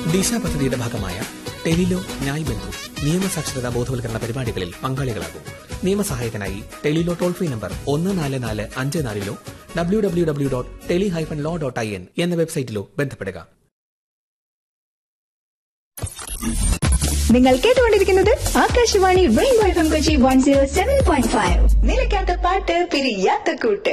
ദിശ പദ്ധതിയുടെ ഭാഗമായ ടെലിലോ ന്യായ് ബന്ധു നിയമസാക്ഷരതാ ബോധവൽക്കരണ പരിപാടികളിൽ പങ്കാളികളാകും നിയമസഹായത്തിനായി ടെലിലോ ടോൾ ഫ്രീ നമ്പർ ഒന്ന് നാല് നാല് അഞ്ച് നാലിലോ W W W dot tele hyphen law dot I N എന്ന വെബ്സൈറ്റിലോ ബന്ധപ്പെടുക നിങ്ങൾ കേട്ടുകൊണ്ടിരിക്കുന്നത് Akashvani Rainbow F M Kochi one zero seven point five നിലയ്ക്കാത്ത പാട്ട് പിരിയാത്ത കൂട്ട്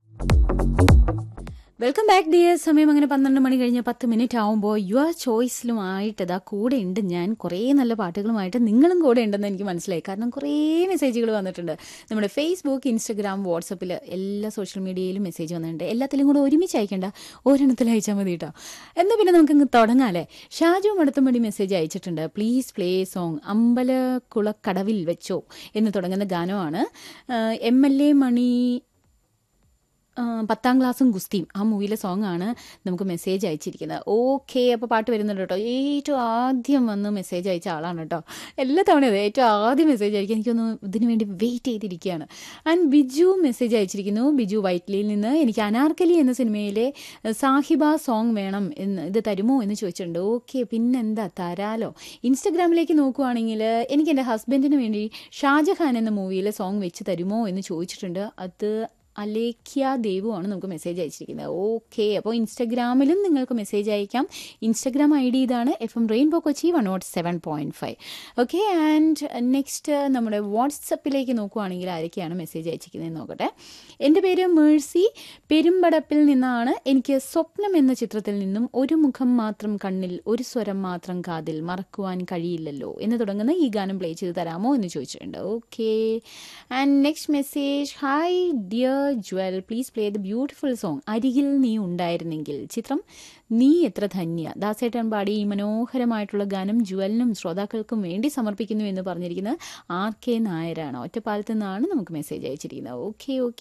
വെൽക്കം ബാക്ക് ഡിയർ സമയം അങ്ങനെ പന്ത്രണ്ട് മണി കഴിഞ്ഞ് പത്ത് മിനിറ്റ് ആവുമ്പോൾ യുവർ ചോയ്സിലുമായിട്ട് ഇതാ കൂടെ ഉണ്ട് ഞാൻ കുറേ നല്ല പാട്ടുകളുമായിട്ട് നിങ്ങളും കൂടെ ഉണ്ടെന്ന് എനിക്ക് മനസ്സിലായി കാരണം കുറേ മെസ്സേജുകൾ വന്നിട്ടുണ്ട് നമ്മുടെ ഫേസ്ബുക്ക് ഇൻസ്റ്റഗ്രാം വാട്സപ്പിൽ എല്ലാ സോഷ്യൽ മീഡിയയിലും മെസ്സേജ് വന്നിട്ടുണ്ട് എല്ലാത്തിലും കൂടെ ഒരുമിച്ച് അയക്കേണ്ട ഒരെണ്ണത്തിൽ അയച്ചാൽ മതി കേട്ടോ എന്നാൽ പിന്നെ നമുക്ക് തുടങ്ങാല്ലേ ഷാജു മടത്തുംപടി മെസ്സേജ് അയച്ചിട്ടുണ്ട് പ്ലീസ് പ്ലേ സോങ് അമ്പലക്കുളക്കടവിൽ വെച്ചോ എന്ന് തുടങ്ങുന്ന ഗാനമാണ് എം എൽ എ മണി ആ, പത്താം ക്ലാസ്സും ഗുസ്തിയും ആ മൂവിയിലെ സോങ് ആണ് നമുക്ക് മെസ്സേജ് അയച്ചിരിക്കുന്നത് ഓക്കെ അപ്പോൾ പാട്ട് വരുന്നുണ്ട് കേട്ടോ ഏറ്റവും ആദ്യം വന്ന് മെസ്സേജ് അയച്ച ആളാണ് കേട്ടോ എല്ലാ തവണയും അതെ ഏറ്റവും ആദ്യം മെസ്സേജ് അയക്കാൻ എനിക്കൊന്ന് ഇതിനു വേണ്ടി വെയിറ്റ് ചെയ്തിരിക്കുകയാണ് ആൻഡ് ബിജു മെസ്സേജ് അയച്ചിരിക്കുന്നു ബിജു വൈറ്റ്ലിയിൽ നിന്ന് എനിക്ക് അനാർക്കലി എന്ന സിനിമയിലെ സാഹിബ സോങ് വേണം എന്ന് ഇത് തരുമോ എന്ന് ചോദിച്ചിട്ടുണ്ട് ഓക്കെ പിന്നെന്താ തരാലോ ഇൻസ്റ്റഗ്രാമിലേക്ക് നോക്കുവാണെങ്കിൽ എനിക്ക് എൻ്റെ ഹസ്ബൻഡിന് വേണ്ടി ഷാജഹാൻ എന്ന മൂവിയിലെ സോങ് വെച്ച് തരുമോ എന്ന് ചോദിച്ചിട്ടുണ്ട് അത് അലേഖ്യ ദേവുവാണ് നമുക്ക് മെസ്സേജ് അയച്ചിരിക്കുന്നത് ഓക്കെ അപ്പോൾ ഇൻസ്റ്റഗ്രാമിലും നിങ്ങൾക്ക് മെസ്സേജ് അയക്കാം ഇൻസ്റ്റഗ്രാം ഐ ഡി ഇതാണ് F M Rainbow Kochi one nought seven point five okay and next നമ്മുടെ വാട്സപ്പിലേക്ക് നോക്കുവാണെങ്കിൽ ആരൊക്കെയാണ് മെസ്സേജ് അയച്ചിരിക്കുന്നത് നോക്കട്ടെ എൻ്റെ പേര് മേഴ്സി പെരുമ്പടപ്പിൽ നിന്നാണ് എനിക്ക് സ്വപ്നം എന്ന ചിത്രത്തിൽ നിന്നും ഒരു മുഖം മാത്രം കണ്ണിൽ ഒരു സ്വരം മാത്രം കാതിൽ മറക്കുവാൻ കഴിയില്ലല്ലോ എന്ന് തുടങ്ങുന്ന ഈ ഗാനം പ്ലേ ചെയ്ത് തരാമോ എന്ന് ചോദിച്ചിട്ടുണ്ട് okay and next message hi dear Jewel please play the beautiful song അരികിൽ നീ ഉണ്ടായിരുന്നെങ്കിൽ ചിത്രം നീ എത്ര ധന്യ ദാസേട്ടൻ പാടി ഈ മനോഹരമായിട്ടുള്ള ഗാനം ജ്വലിനും ശ്രോതാക്കൾക്കും വേണ്ടി സമർപ്പിക്കുന്നു എന്ന് പറഞ്ഞിരിക്കുന്നത് ആർ കെ നായരാണ് ഒറ്റപ്പാലത്ത് നിന്നാണ് നമുക്ക് മെസ്സേജ് അയച്ചിരിക്കുന്നത് ഓക്കെ ഓക്കെ